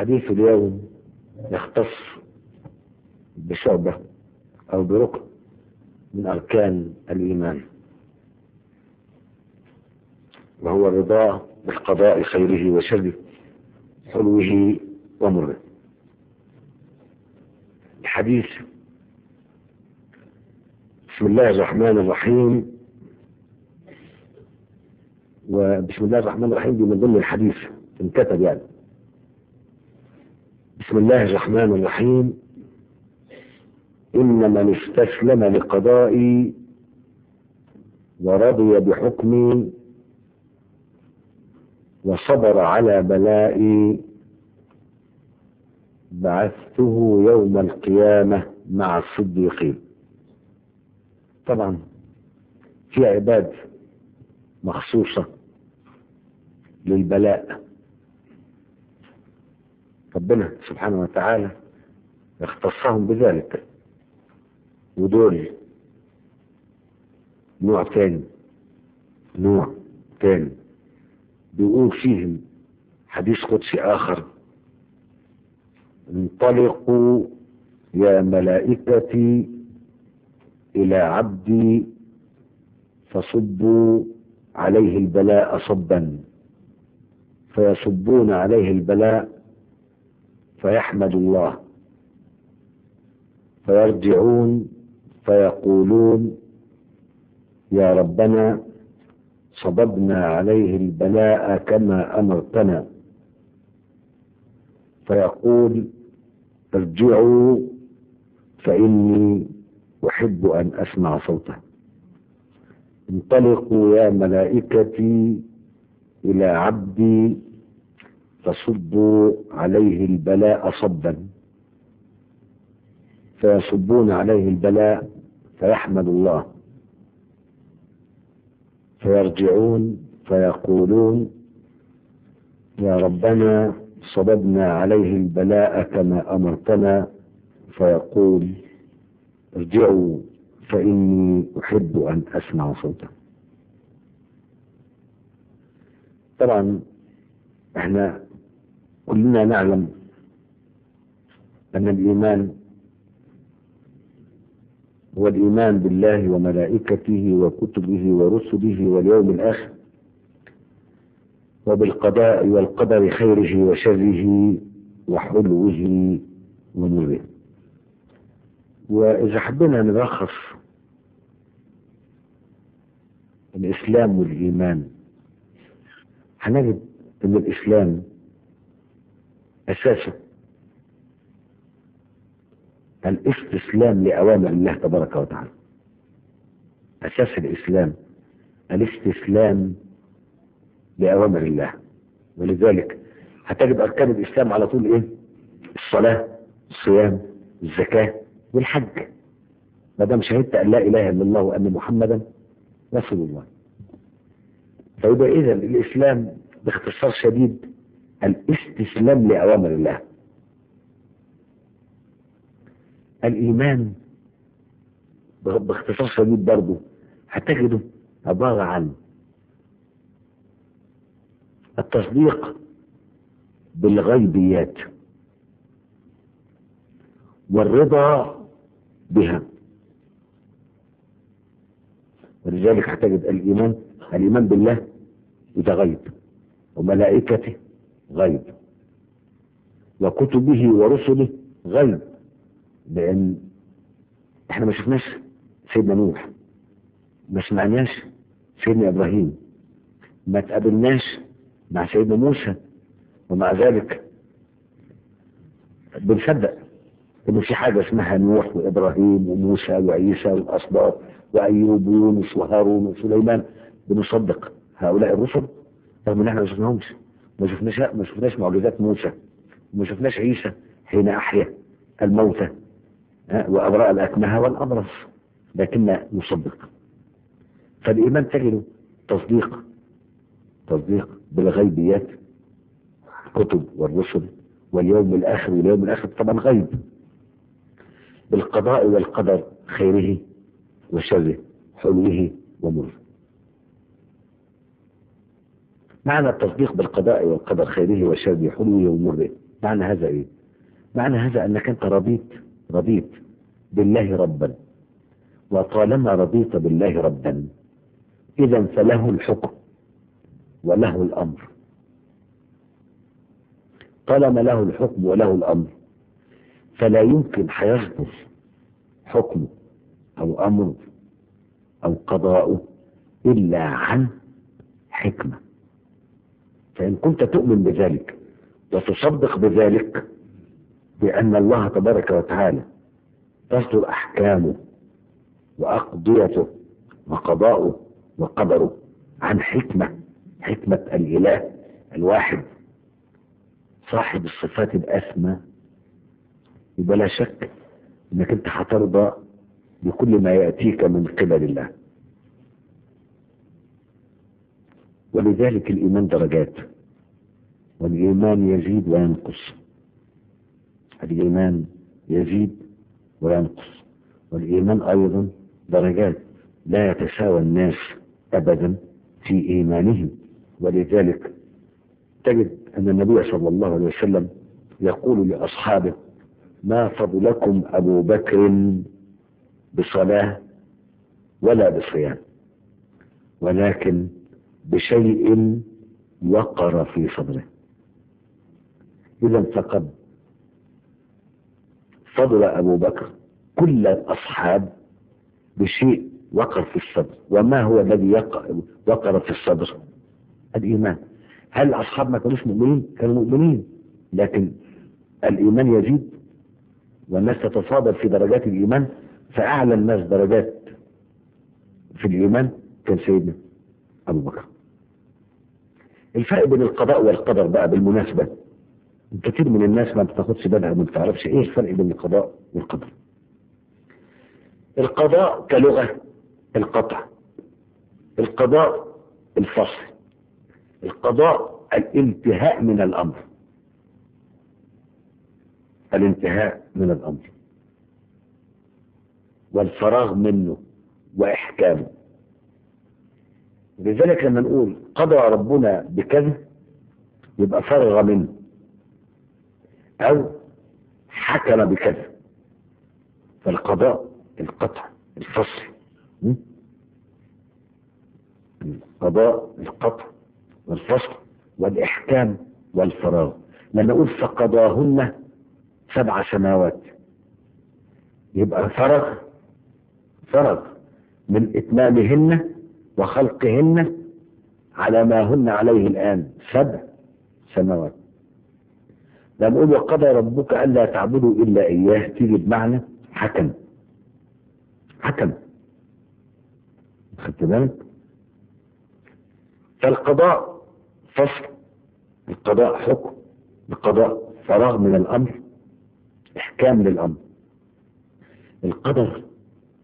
حديث اليوم يختص بشعبة أو بركن من أركان الإيمان وهو الرضا بالقضاء خيره وشره حلوه ومره الحديث بسم الله الرحمن الرحيم وبسم الله الرحمن الرحيم دي من ضمن الحديث انكتب يعني بسم الله الرحمن الرحيم إن من استسلم لقضائي ورضي بحكمي وصبر على بلائي بعثته يوم القيامة مع الصديقين طبعا في عباد مخصوصة للبلاء ربنا سبحانه وتعالى يختصهم بذلك ودول نوع تاني نوع تاني بيقول فيهم حديث قدسي آخر انطلقوا يا ملائكتي إلى عبدي فصبوا عليه البلاء صبا فيصبون عليه البلاء فيحمد الله فيرجعون فيقولون يا ربنا صببنا عليه البلاء كما أمرتنا فيقول ارجعوا فإني أحب أن أسمع صوته انطلقوا يا ملائكتي إلى عبدي فصبوا عليه البلاء صبا فيصبون عليه البلاء فيحمد الله فيرجعون فيقولون يا ربنا صببنا عليه البلاء كما أمرتنا فيقول ارجعوا فإني أحب أن أسمع صوته طبعا احنا كلنا نعلم أن الإيمان هو الإيمان بالله وملائكته وكتبه ورسله واليوم الآخر وبالقضاء والقدر خيره وشره وحلوه ومره وإذا حبينا نلخص الإسلام والإيمان هنجد أن الإسلام أساسه الاستسلام لأوامر الله تبارك وتعالى أساس الإسلام الاستسلام لأوامر الله ولذلك هتجد أركان الإسلام على طول إيه الصلاة الصيام الزكاة والحج ما دام شهدت أن لا إله إلا الله وأن محمدا رسول الله فيبقى إذا الإسلام باختصار شديد الاستسلام لأوامر الله الإيمان باختصار شديد برضه هتجده عبارة عن التصديق بالغيبيات والرضا بها ولذلك هتجد الإيمان الإيمان بالله ده غيب وملائكته غيب وكتبه ورسله غيب لأن احنا ما شفناش سيدنا نوح ما سمعناش سيدنا إبراهيم ما تقابلناش مع سيدنا موسى ومع ذلك بنصدق ان في حاجة اسمها نوح وابراهيم وموسى وعيسى والاسباط وايوب ويونس وهارون وسليمان بنصدق هؤلاء الرسل رغم ان احنا ما شفناهمش ما شفناش ما شفناش معجزات موسى وما شفناش عيسى حين احيا الموتى وابراء الاكمه والابرص لكن نصدق فالايمان تجد تصديق تصديق بالغيبيات الكتب والرسل واليوم الآخر واليوم الآخر طبعا غيب بالقضاء والقدر خيره وشره حلوه ومره معنى التصديق بالقضاء والقدر خيره وشره حلوه ومره معنى هذا ايه معنى هذا انك انت رضيت رضيت بالله ربا وطالما رضيت بالله ربا اذا فله الحكم وله الامر طالما له الحكم وله الامر فلا يمكن هيصدر حكمه او امره او قضاؤه الا عن حكمه فان كنت تؤمن بذلك وتصدق بذلك بان الله تبارك وتعالى تصدر احكامه واقضيته وقضاؤه وقدره عن حكمه حكمه الاله الواحد صاحب الصفات الاسمى يبقى لا شك انك انت هترضى بكل ما ياتيك من قبل الله ولذلك الايمان درجات والايمان يزيد وينقص الايمان يزيد وينقص والايمان ايضا درجات لا يتساوى الناس ابدا في ايمانهم ولذلك تجد ان النبي صلى الله عليه وسلم يقول لاصحابه ما فضلكم ابو بكر بصلاه ولا بصيام ولكن بشيء وقر في صدره اذا فقد فضل ابو بكر كل الاصحاب بشيء وقر في الصدر وما هو الذي وقر في الصدر الايمان هل الاصحاب ما كانوش مؤمنين كانوا مؤمنين لكن الايمان يزيد والناس تتفاضل في درجات الايمان فاعلى الناس درجات في الايمان كان سيدنا ابو بكر الفرق بين القضاء والقدر بقى بالمناسبة كثير من الناس ما بتاخدش بالها وما بتعرفش ايه الفرق بين القضاء والقدر القضاء كلغة القطع القضاء الفصل القضاء الانتهاء من الامر الانتهاء من الامر والفراغ منه واحكامه لذلك لما نقول قضى ربنا بكذا يبقى فرغ منه او حكم بكذا فالقضاء القطع الفصل القضاء القطع والفصل والاحكام والفراغ لما نقول فقضاهن سبع سماوات يبقى فرغ فرغ من اتمامهن وخلقهن على ما هن عليه الآن سبع سنوات لما نقول وقضى ربك ألا تعبدوا إلا إياه تيجي بمعنى حكم حكم خدت بالك فالقضاء فصل القضاء حكم القضاء فراغ من الأمر إحكام للأمر القدر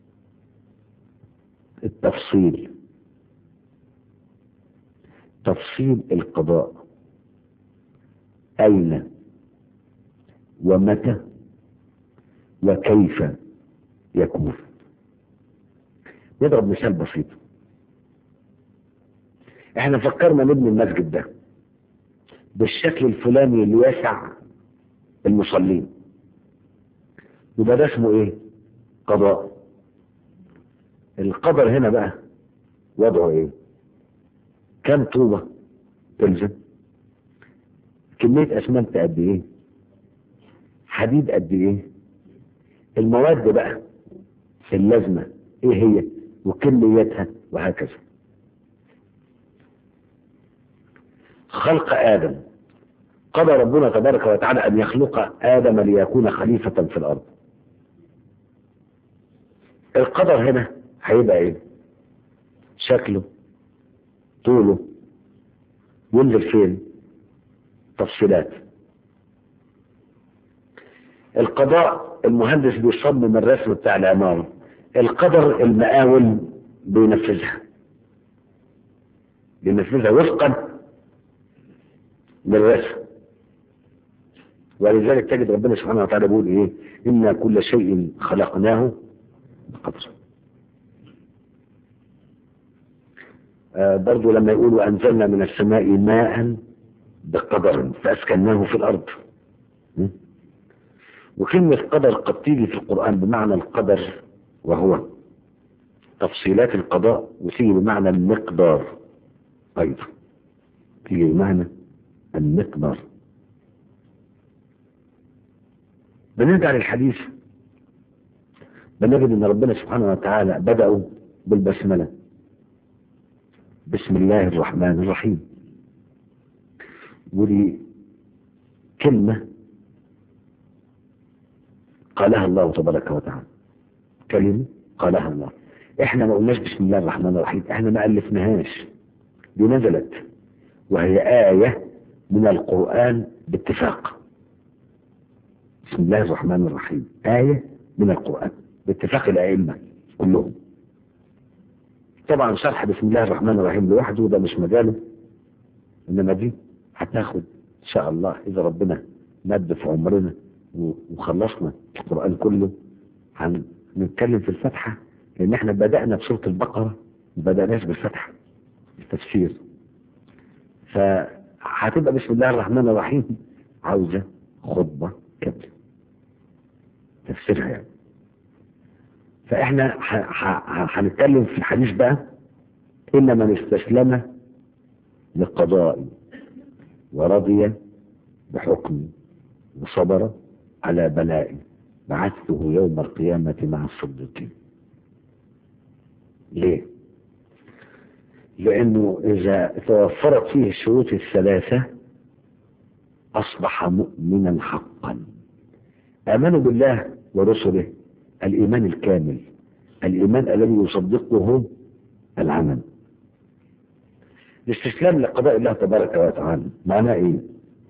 التفصيل تفصيل القضاء أين ومتى وكيف يكون نضرب مثال بسيط احنا فكرنا نبني المسجد ده بالشكل الفلاني اللي يسع المصلين يبقى ده اسمه ايه قضاء القدر هنا بقى وضعه ايه كم طوبة تلزم كمية اسمنت قد ايه حديد قد ايه المواد بقى اللازمة ايه هي وكميتها وهكذا خلق ادم قضى ربنا تبارك وتعالى ان يخلق ادم ليكون خليفة في الارض القدر هنا هيبقى ايه شكله طوله ينزل فين تفصيلات القضاء المهندس بيصمم الرسم بتاع العمارة القدر المقاول بينفذها بينفذها وفقا للرسم ولذلك تجد ربنا سبحانه وتعالى بيقول ايه إنا كل شيء خلقناه بقدر آه برضو لما يقول وأنزلنا من السماء ماء بقدر فأسكناه في الأرض م? وكلمة قدر قد تيجي في القرآن بمعنى القدر وهو تفصيلات القضاء وتيجي بمعنى المقدار أيضا تيجي بمعنى المقدار بنرجع للحديث بنجد ان ربنا سبحانه وتعالى بدأوا بالبسملة بسم الله الرحمن الرحيم ودي كلمة قالها الله تبارك وتعالى كلمة قالها الله احنا ما قلناش بسم الله الرحمن الرحيم احنا ما ألفناهاش دي نزلت وهي آية من القرآن باتفاق بسم الله الرحمن الرحيم آية من القرآن باتفاق الأئمة كلهم طبعا شرح بسم الله الرحمن الرحيم لوحده ده مش مجاله إنما دي هتاخد إن شاء الله إذا ربنا مد في عمرنا وخلصنا القرآن كله هنتكلم في الفتحة لأن احنا بدأنا بسورة البقرة ما بدأناش بالفتحة التفسير فهتبقى بسم الله الرحمن الرحيم عاوزة خطبة كاملة تفسيرها يعني فاحنا هنتكلم في الحديث بقى إن من استسلم لقضائي ورضي بحكمي وصبر على بلائي بعثته يوم القيامة مع الصديقين ليه لأنه إذا توفرت فيه الشروط الثلاثة أصبح مؤمنا حقا آمنوا بالله ورسله الإيمان الكامل الإيمان الذي يصدقه العمل الاستسلام لقضاء الله تبارك وتعالى معناه ايه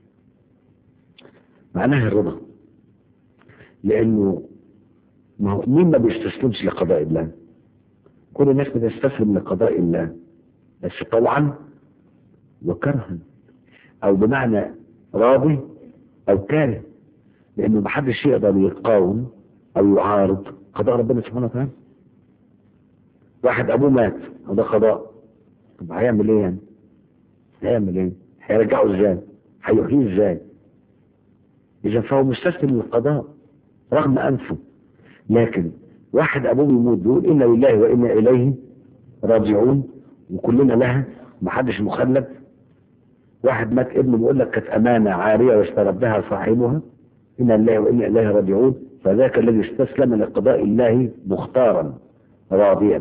معناه الرضا لانه ما هو مين ما بيستسلمش لقضاء الله كل الناس بتستسلم لقضاء الله بس طوعا وكرها او بمعنى راضي او كاره لانه محدش يقدر يقاوم او يعارض قضاء ربنا سبحانه وتعالى واحد ابوه مات وده قضاء طب هيعمل ايه يعني هيعمل ايه هيرجعه ازاي هيحييه ازاي اذا فهو مستسلم للقضاء رغم انفه لكن واحد ابوه بيموت بيقول انا لله وانا اليه راجعون وكلنا لها محدش مخلد واحد مات ابنه بيقول لك كانت امانه عاريه واستردها صاحبها انا لله وانا اليه راجعون فذاك الذي استسلم لقضاء الله مختارا راضيا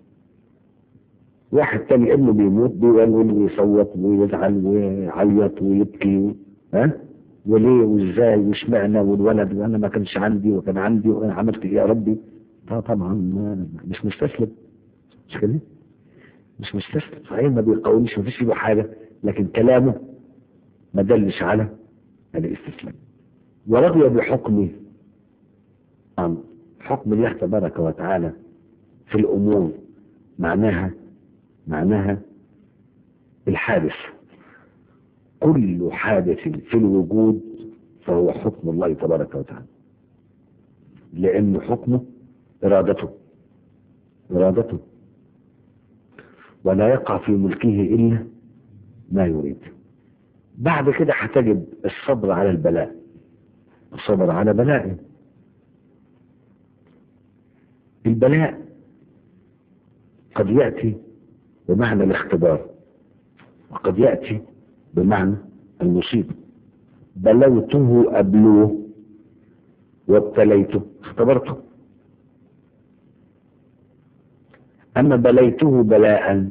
واحد تاني ابنه بيموت بيولول ويصوت ويزعل ويعيط ويبكي ها وليه وازاي واشمعنى والولد وانا ما كانش عندي وكان عندي وانا عملت ايه يا ربي طبعا مش مستسلم مش كده مش مستسلم صحيح ما بيقاومش ما فيش له حاجه لكن كلامه ما دلش على الاستسلام ورضي بحكمه عن حكم الله تبارك وتعالى في الامور معناها معناها الحادث كل حادث في الوجود فهو حكم الله تبارك وتعالى لأن حكمه إرادته إرادته ولا يقع في ملكه إلا ما يريد بعد كده هتجد الصبر على البلاء الصبر على بلائه البلاء قد يأتي بمعنى الاختبار وقد يأتي بمعنى المصيبة بلوته أبلوه وابتليته اختبرته أما بليته بلاء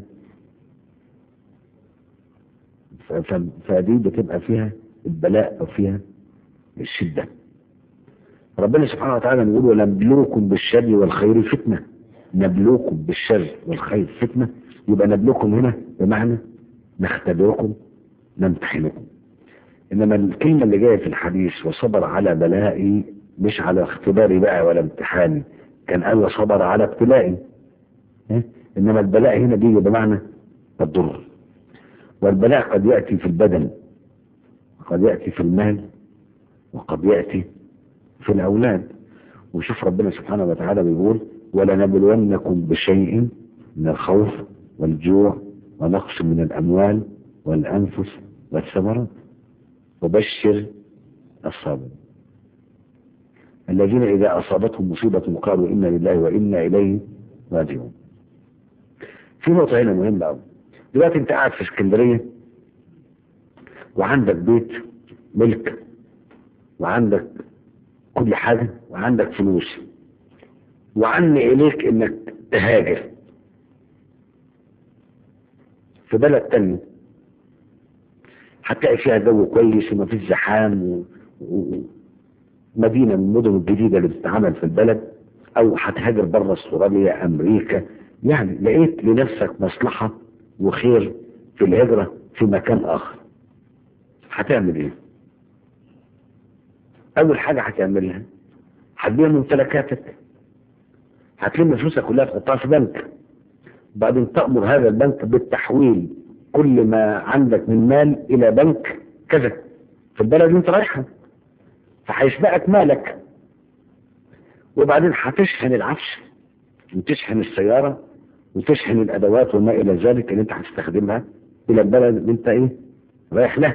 فدي بتبقى فيها البلاء أو فيها الشدة ربنا سبحانه وتعالى يقول ونبلوكم بالشر والخير فتنة نبلوكم بالشر والخير فتنة يبقى نبلوكم هنا بمعنى نختبركم نمتحنكم إنما الكلمة اللي جاية في الحديث وصبر على بلائي مش على اختباري بقى ولا امتحاني كان قال وصبر على ابتلائي إنما البلاء هنا بيجي بمعنى الضر والبلاء قد يأتي في البدن وقد يأتي في المال وقد يأتي في الأولاد وشوف ربنا سبحانه وتعالى بيقول ولنبلونكم بشيء من الخوف والجوع ونقص من الأموال والأنفس والثمرات وبشر الصابرين الذين إذا أصابتهم مصيبة قالوا إنا لله وإنا إليه راجعون في نقطة هنا مهمة أوي دلوقتي أنت قاعد في اسكندرية وعندك بيت ملك وعندك كل حاجة وعندك فلوس وعني إليك إنك تهاجر في بلد تاني هتلاقي فيها جو كويس وما فيش زحام ومدينة من المدن الجديدة اللي بتتعمل في البلد أو هتهاجر بره استراليا أمريكا يعني لقيت لنفسك مصلحة وخير في الهجرة في مكان آخر هتعمل إيه؟ أول حاجة هتعملها هتبيع ممتلكاتك هتلم فلوسك كلها تحطها في بنك بعدين تأمر هذا البنك بالتحويل كل ما عندك من مال إلى بنك كذا في البلد اللي انت رايحها فهيسبقك مالك وبعدين هتشحن العفش وتشحن السيارة وتشحن الأدوات وما إلى ذلك اللي انت هتستخدمها إلى البلد اللي انت إيه رايح له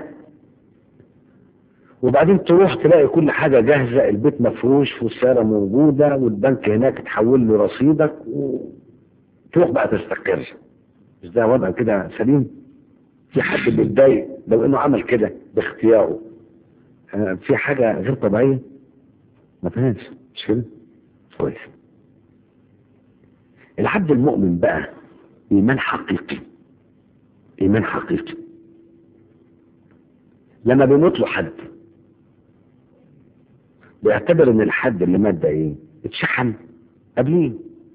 وبعدين تروح تلاقي كل حاجة جاهزة البيت مفروش والسيارة موجودة والبنك هناك تحول له رصيدك وتروح بقى تستقر مش ده وضع كده سليم في حد بيتضايق لو انه عمل كده باختياره آه، في حاجة غير طبيعية ما فيهاش مش كده كويس العبد المؤمن بقى ايمان حقيقي ايمان حقيقي لما بيموت له حد بيعتبر ان الحد اللي مات ده ايه اتشحن قبليه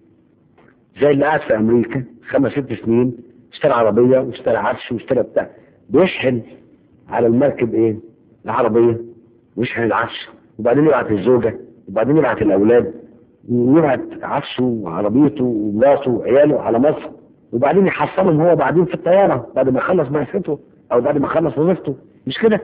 زي اللي قاعد في امريكا خمس ست سنين اشترى عربيه واشترى عفش واشترى بتاع بيشحن على المركب ايه العربيه ويشحن العفش وبعدين يبعت الزوجه وبعدين يبعت الاولاد ويبعت عفشه وعربيته ومراته وعياله على مصر وبعدين يحصلهم هو بعدين في الطياره بعد ما يخلص بعثته او بعد ما يخلص وظيفته مش كده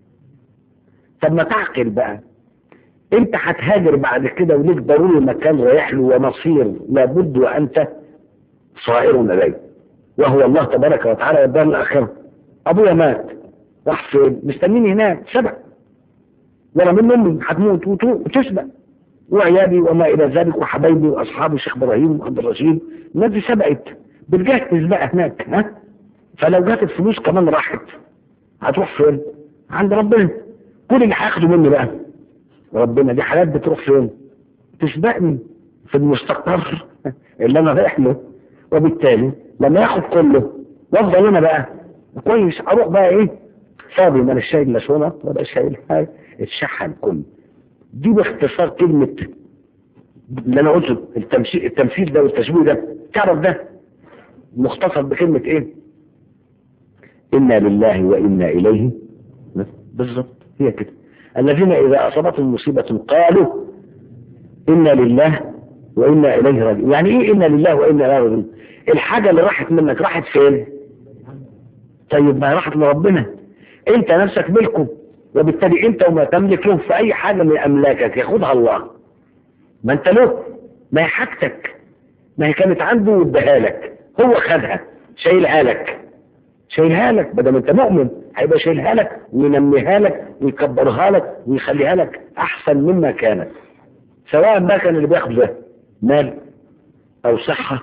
طب ما تعقل بقى انت هتهاجر بعد كده وليك ضروري مكان رايح له ومصير لابد وانت صائر اليه وهو الله تبارك وتعالى والدار الاخره ابويا مات راح فين مستنيني هناك سبق وانا من امي هتموت وتسبق وعيالي وما الى ذلك وحبايبي واصحابي الشيخ ابراهيم وعبد الرشيد الناس دي سبقت بتجهز بقى هناك ها فلو جات الفلوس كمان راحت هتروح فين؟ عند ربنا كل اللي هياخده مني بقى ربنا دي حاجات بتروح فين؟ تسبقني في المستقر اللي انا رايح له وبالتالي لما ياخد كله وافضل انا بقى كويس اروح بقى ايه؟ فاضي ما انا شايل لا شنط ولا شايل حاجه اتشحن كله دي باختصار كلمه اللي انا قلته التمثيل التمثيل ده والتشبيه ده تعرف ده مختصر بكلمه ايه؟ إنا لله وإنا إليه بالضبط هي كده الذين إذا أصابتهم مصيبة قالوا إنا لله وإنا إليه راجعون يعني إيه إنا لله وإنا إليه راجعون الحاجة اللي راحت منك راحت فين طيب ما راحت لربنا أنت نفسك ملكه وبالتالي أنت وما تملك له في أي حاجة من أملاكك ياخدها الله ما أنت له ما هي حاجتك ما هي كانت عنده واداها لك هو خدها شايلها لك شايلها لك بدل ما انت مؤمن هيبقى شايلها لك وينميها لك ويكبرها لك ويخليها لك احسن مما كانت سواء بقى كان اللي بياخد ده مال او صحة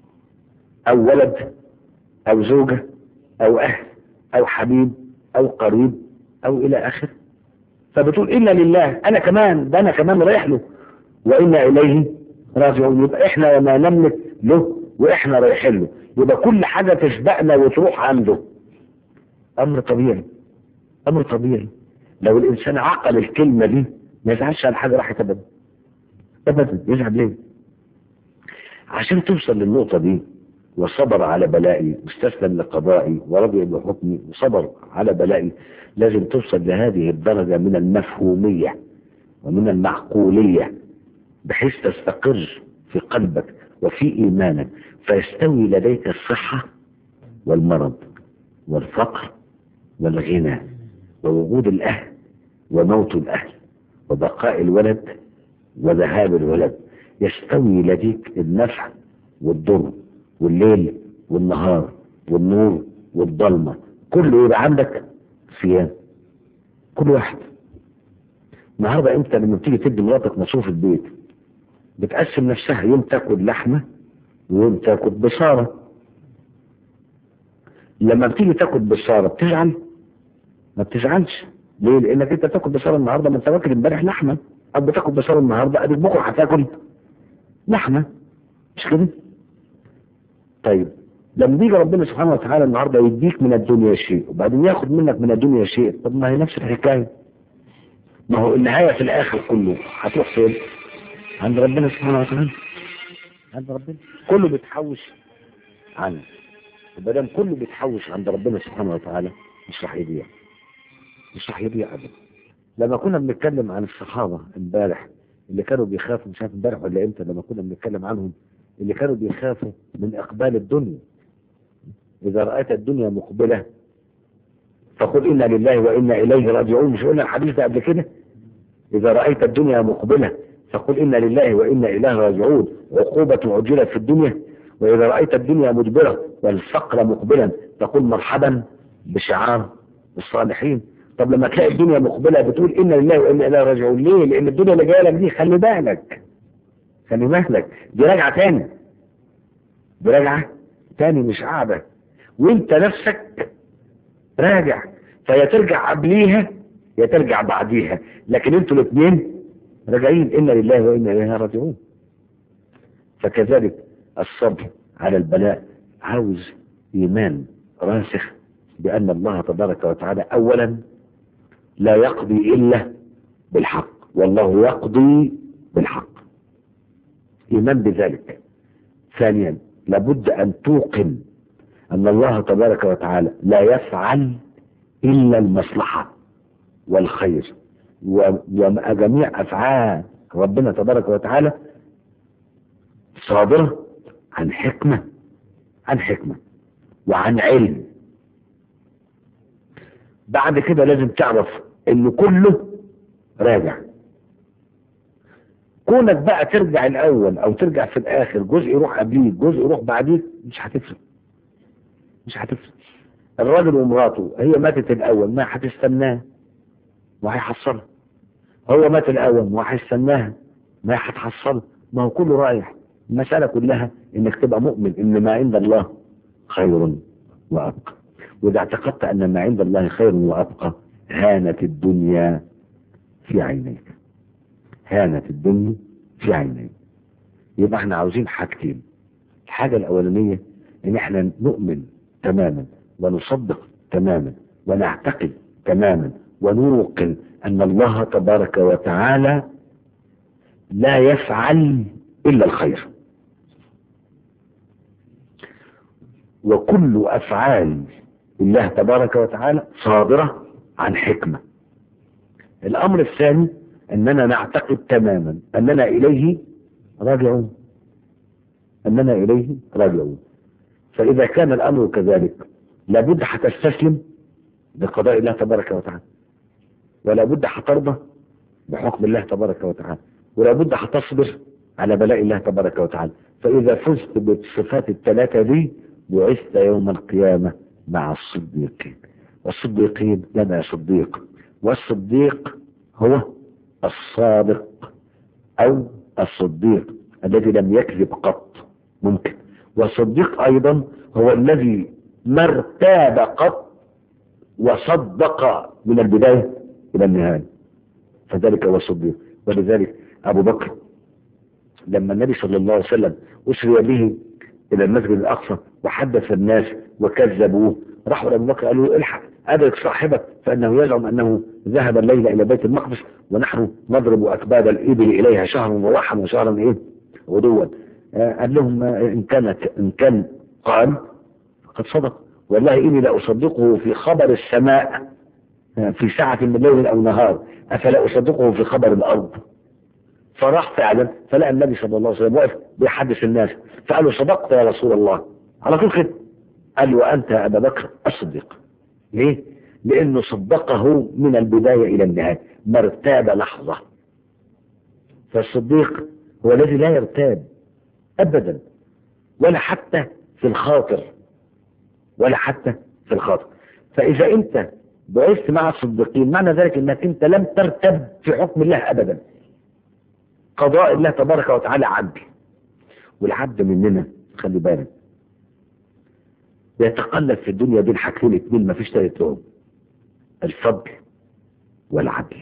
او ولد او زوجة او اهل او حبيب او قريب او الى اخره فبتقول الا لله انا كمان ده انا كمان رايح له وانا اليه راجعون يبقى احنا وما نملك له واحنا رايحين له يبقى كل حاجة تسبقنا وتروح عنده امر طبيعي امر طبيعي لو الانسان عقل الكلمة دي ما يزعلش على حاجة راحت ابدا ابدا يزعل ليه عشان توصل للنقطة دي وصبر على بلائي واستسلم لقضائي ورضي بحكمي وصبر على بلائي لازم توصل لهذه الدرجة من المفهومية ومن المعقولية بحيث تستقر في قلبك وفي إيمانك فيستوي لديك الصحة والمرض والفقر والغنى ووجود الأهل وموت الأهل وبقاء الولد وذهاب الولد يستوي لديك النفع والضر والليل والنهار والنور والظلمة كله يبقى عندك صيام كل واحد النهارده انت لما بتيجي تدي مراتك مصروف البيت بتقسم نفسها يوم تاكل لحمه ويوم تاكل بصاره لما بتيجي تاكل بصاره بتزعل ما بتزعلش ليه؟ لانك انت تاكل بصاره النهارده ما انت واكل امبارح لحمه او بتاكل بصاره النهارده اديك بكره هتاكل لحمه مش كده؟ طيب لما بيجي ربنا سبحانه وتعالى النهارده يديك من الدنيا شيء وبعدين ياخد منك من الدنيا شيء طب ما هي نفس الحكايه ما هو النهايه في الاخر كله هتروح فين؟ عند ربنا سبحانه وتعالى عند ربنا كله بيتحوش عنه وما دام كله بيتحوش عند ربنا سبحانه وتعالى مش راح يضيع مش راح يضيع ابدا لما كنا بنتكلم عن الصحابه امبارح اللي كانوا بيخافوا مش عارف امبارح ولا امتى لما كنا بنتكلم عنهم اللي كانوا بيخافوا من اقبال الدنيا اذا رايت الدنيا مقبله فقل انا لله وانا اليه راجعون مش قلنا الحديث ده قبل كده اذا رايت الدنيا مقبله فقل انا لله وانا اليه راجعون عقوبه عجلت في الدنيا واذا رايت الدنيا مدبره والفقر مقبلا فقل مرحبا بشعار الصالحين طب لما تلاقي الدنيا مقبله بتقول انا لله وانا اليه راجعون ليه؟ لان الدنيا اللي جايه لك دي خلي بالك خلي بالك دي راجعه تاني دي راجعه تاني مش قاعده وانت نفسك راجع فيا ترجع قبليها يا ترجع بعديها لكن انتوا الاثنين راجعين انا لله وانا اليه راجعون فكذلك الصبر على البلاء عاوز ايمان راسخ بان الله تبارك وتعالى اولا لا يقضي الا بالحق والله يقضي بالحق ايمان بذلك ثانيا لابد ان توقن ان الله تبارك وتعالى لا يفعل الا المصلحه والخير وجميع افعال ربنا تبارك وتعالى صادره عن حكمه عن حكمه وعن علم بعد كده لازم تعرف ان كله راجع كونك بقى ترجع الاول او ترجع في الاخر جزء يروح قبليك جزء يروح بعديك مش هتفرق مش هتفرق الراجل ومراته هي ماتت الاول ما هتستناه وهيحصلها هو مات الاول وهيستناها ما هتحصلها ما هو كله رايح المسألة كلها انك تبقى مؤمن ان ما عند الله خير وابقى واذا اعتقدت ان ما عند الله خير وابقى هانت الدنيا في عينيك هانت الدنيا في عينيك يبقى احنا عاوزين حاجتين الحاجة الاولانية ان احنا نؤمن تماما ونصدق تماما ونعتقد تماما ونوقن ان الله تبارك وتعالى لا يفعل الا الخير وكل افعال الله تبارك وتعالى صادرة عن حكمة الامر الثاني اننا نعتقد تماما اننا اليه راجعون اننا اليه راجعون فاذا كان الامر كذلك لابد هتستسلم لقضاء الله تبارك وتعالى ولا بد هترضى بحكم الله تبارك وتعالى ولا بد هتصبر على بلاء الله تبارك وتعالى فاذا فزت بالصفات الثلاثه دي بعثت يوم القيامه مع الصديقين والصديقين لنا صديق والصديق هو الصادق او الصديق الذي لم يكذب قط ممكن والصديق ايضا هو الذي ما ارتاب قط وصدق من البدايه الى النهايه فذلك هو الصديق ولذلك ابو بكر لما النبي صلى الله عليه وسلم اسري به الى المسجد الاقصى وحدث الناس وكذبوه راحوا لابو بكر قالوا له الحق ادرك صاحبك فانه يزعم انه ذهب الليله الى بيت المقدس ونحن نضرب اكباد الابل اليها شهرا وراحا وشهرا ايه غدوا آه قال لهم ان كانت ان كان قال فقد صدق والله اني لاصدقه في خبر السماء في ساعة من ليل او نهار افلا اصدقه في خبر الارض فراح فعلا فلقى النبي صلى الله عليه وسلم واقف بيحدث الناس فقال له صدقت يا رسول الله على طول كده قال له انت يا ابا بكر الصديق ليه؟ لانه صدقه من البدايه الى النهايه ما ارتاب لحظه فالصديق هو الذي لا يرتاب ابدا ولا حتى في الخاطر ولا حتى في الخاطر فاذا انت بعثت مع الصديقين معنى ذلك انك انت لم ترتب في حكم الله ابدا قضاء الله تبارك وتعالى عدل والعبد مننا خلي بالك بيتقلب في الدنيا بين حاجتين اتنين ما فيش تالت لهم الفضل والعدل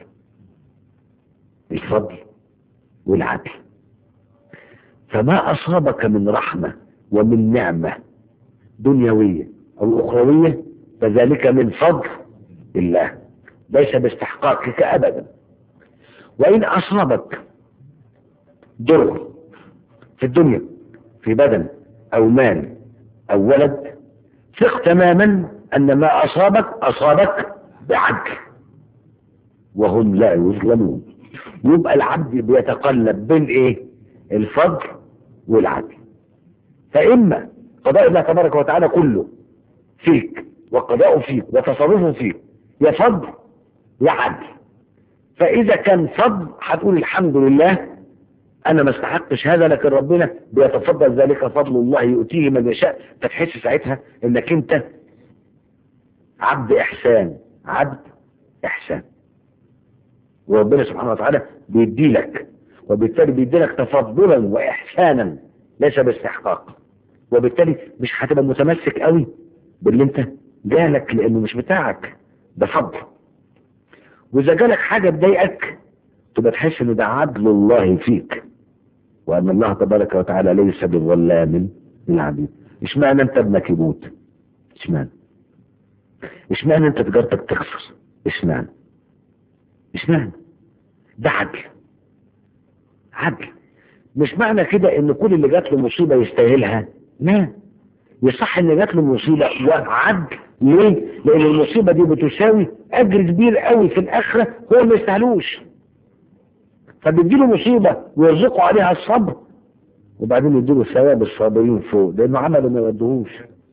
الفضل والعدل فما أصابك من رحمة ومن نعمة دنيوية أو أخروية فذلك من فضل الله ليس باستحقاقك أبدا وإن أصابك ضر في الدنيا في بدن أو مال أو ولد ثق تماما أن ما أصابك أصابك بعدل وهم لا يظلمون يبقى العبد بيتقلب بين ايه الفضل والعدل فإما قضاء الله تبارك وتعالى كله فيك وقضاءه فيك وتصرفه فيك يا فضل يا عدل فإذا كان فضل هتقول الحمد لله أنا ما استحقش هذا لكن ربنا بيتفضل ذلك فضل الله يؤتيه من يشاء فتحس ساعتها إنك أنت عبد إحسان عبد إحسان وربنا سبحانه وتعالى بيدي لك وبالتالي بيدي لك تفضلا وإحسانا ليس باستحقاق وبالتالي مش هتبقى متمسك قوي باللي انت جالك لانه مش بتاعك ده فضل واذا جالك حاجة تضايقك تبقى تحس ان ده عدل الله فيك وان الله تبارك وتعالى ليس بظلام للعبيد اشمعنى انت ابنك يموت اشمعنى اشمعنى انت تجارتك تخسر اشمعنى اشمعنى ده عدل عدل مش معنى كده ان كل اللي جات له مصيبة يستاهلها لا يصح ان جات له مصيبة وعدل ليه لان المصيبة دي بتساوي اجر كبير قوي في الاخرة هو ما يستاهلوش فبيديله مصيبة ويرزقه عليها الصبر وبعدين يديله ثواب الصابرين فوق لانه عمله ما يودهوش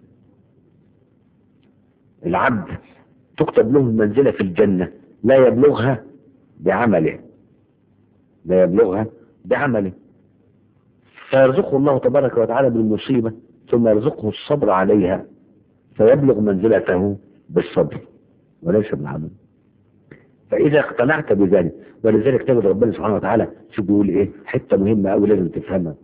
العبد تكتب له المنزلة في الجنة لا يبلغها بعمله لا يبلغها بعمله فيرزقه الله تبارك وتعالى بالمصيبة ثم يرزقه الصبر عليها فيبلغ منزلته بالصبر وليس بالعمل فإذا اقتنعت بذلك ولذلك تجد ربنا سبحانه وتعالى شو بيقول ايه حتة مهمة أوي لازم تفهمها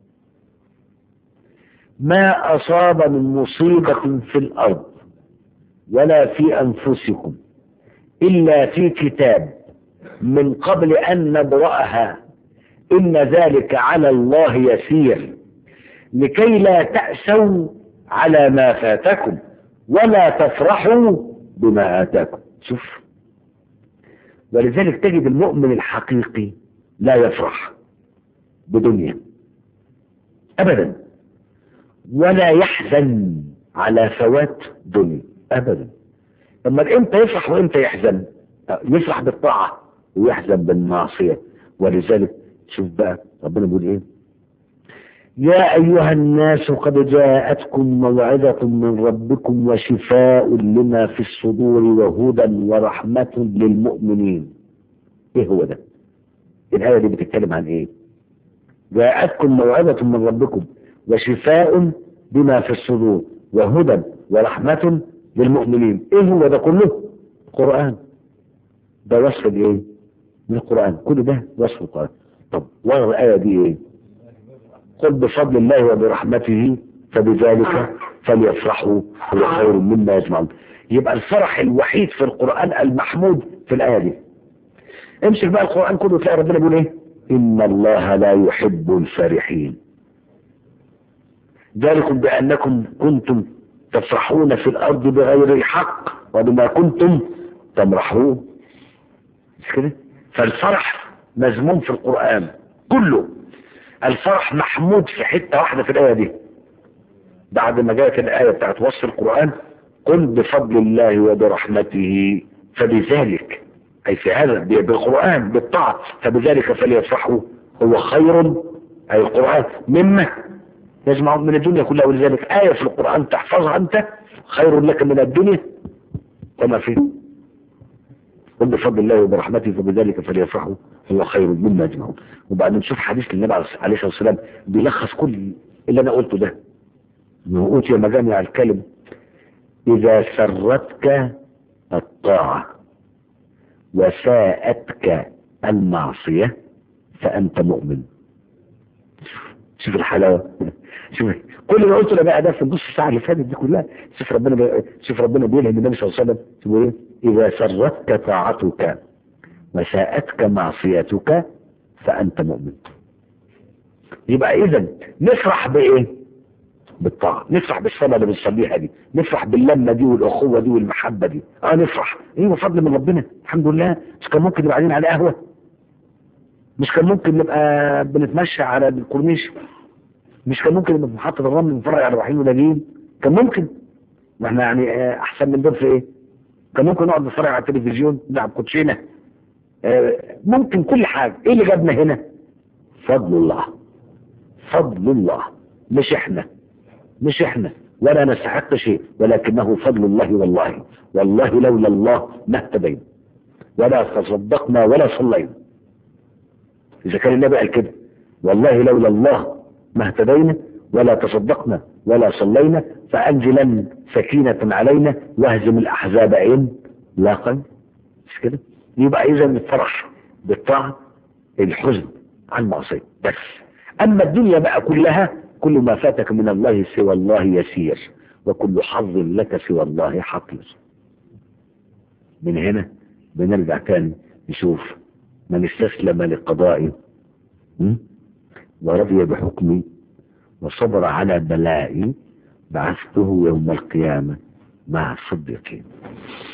ما أصاب من مصيبة في الأرض ولا في أنفسكم إلا في كتاب من قبل أن نبرأها إن ذلك على الله يسير لكي لا تأسوا على ما فاتكم ولا تفرحوا بما آتاكم شوف ولذلك تجد المؤمن الحقيقي لا يفرح بدنيا أبدا ولا يحزن على فوات دنيا أبدا لما امتى يفرح وامتى يحزن يفرح بالطاعة ويحزن بالمعصية ولذلك شوف بقى ربنا بيقول ايه يا أيها الناس قد جاءتكم موعظة من ربكم وشفاء لما في الصدور وهدى ورحمة للمؤمنين ايه هو ده الآية دي بتتكلم عن ايه جاءتكم موعظة من ربكم وشفاء بما في الصدور وهدى ورحمة للمؤمنين ايه هو ده كله قرآن ده وصف الايه من القرآن كل ده وصف القرآن طب ورا الآية دي ايه قل بفضل الله وبرحمته فبذلك فليفرحوا هو خير مما يجمعون يبقى الفرح الوحيد في القرآن المحمود في الآية دي امسك بقى القرآن كله تلاقي ربنا بيقول ايه إن الله لا يحب الفرحين ذلكم بأنكم كنتم تفرحون في الأرض بغير الحق وبما كنتم تمرحون مش كده فالفرح مذموم في القرآن كله الفرح محمود في حتة واحدة في الآية دي بعد ما جاءت الآية بتاعت وصف القرآن قل بفضل الله وبرحمته فبذلك أي في هذا بالقرآن بالطاعة فبذلك فليفرحوا هو خير أي القرآن مما يجمع من الدنيا كلها ولذلك آية في القرآن تحفظها أنت خير لك من الدنيا وما فيه قل بفضل الله وبرحمته فبذلك فليفرحوا هو خير مما يجمعون وبعدين نشوف حديث للنبي عليه الصلاة والسلام بيلخص كل اللي أنا قلته ده أوتي مجامع الكلم إذا سرتك الطاعة وساءتك المعصية فأنت مؤمن شوف الحلاوة شوف كل اللي قلته بقى ده في النص ساعة اللي فاتت دي كلها شوف ربنا بي... شوف ربنا بيلهم النبي صلى الله عليه وسلم شوف ايه إذا سرتك طاعتك وساءتك معصيتك فأنت مؤمن يبقى إذا نفرح بإيه؟ بالطاعة نفرح بالصلاة اللي بنصليها دي نفرح باللمة دي والأخوة دي والمحبة دي اه نفرح ايوه فضل من ربنا الحمد لله مش كان ممكن نبقى قاعدين على قهوة مش كان ممكن نبقى بنتمشى على الكورنيش مش كان ممكن نبقى في محطة الرمل نتفرج على الرايحين واللاجئين كان ممكن واحنا يعني آه، احسن من دول في ايه كان ممكن نقعد نتفرج على التلفزيون نلعب كوتشينه آه، ممكن كل حاجة ايه اللي جابنا هنا فضل الله فضل الله مش احنا مش احنا ولا نستحق شيء ولكنه فضل الله والله والله لولا الله ما اهتدينا ولا تصدقنا ولا صلينا اذا كان النبي قال كده والله لولا الله ما اهتدينا ولا تصدقنا ولا صلينا فانزلا سكينة علينا واهزم الاحزاب عين لا قلب مش كده يبقى اذا الفرح بالطاعة الحزن عن المعصية بس اما الدنيا بقى كلها كل ما فاتك من الله سوى الله يسير وكل حظ لك سوى الله حقير من هنا بنرجع تاني نشوف من استسلم لقضائي م? ورضي بحكمي وصبر على بلائي بعثته يوم القيامة مع الصديقين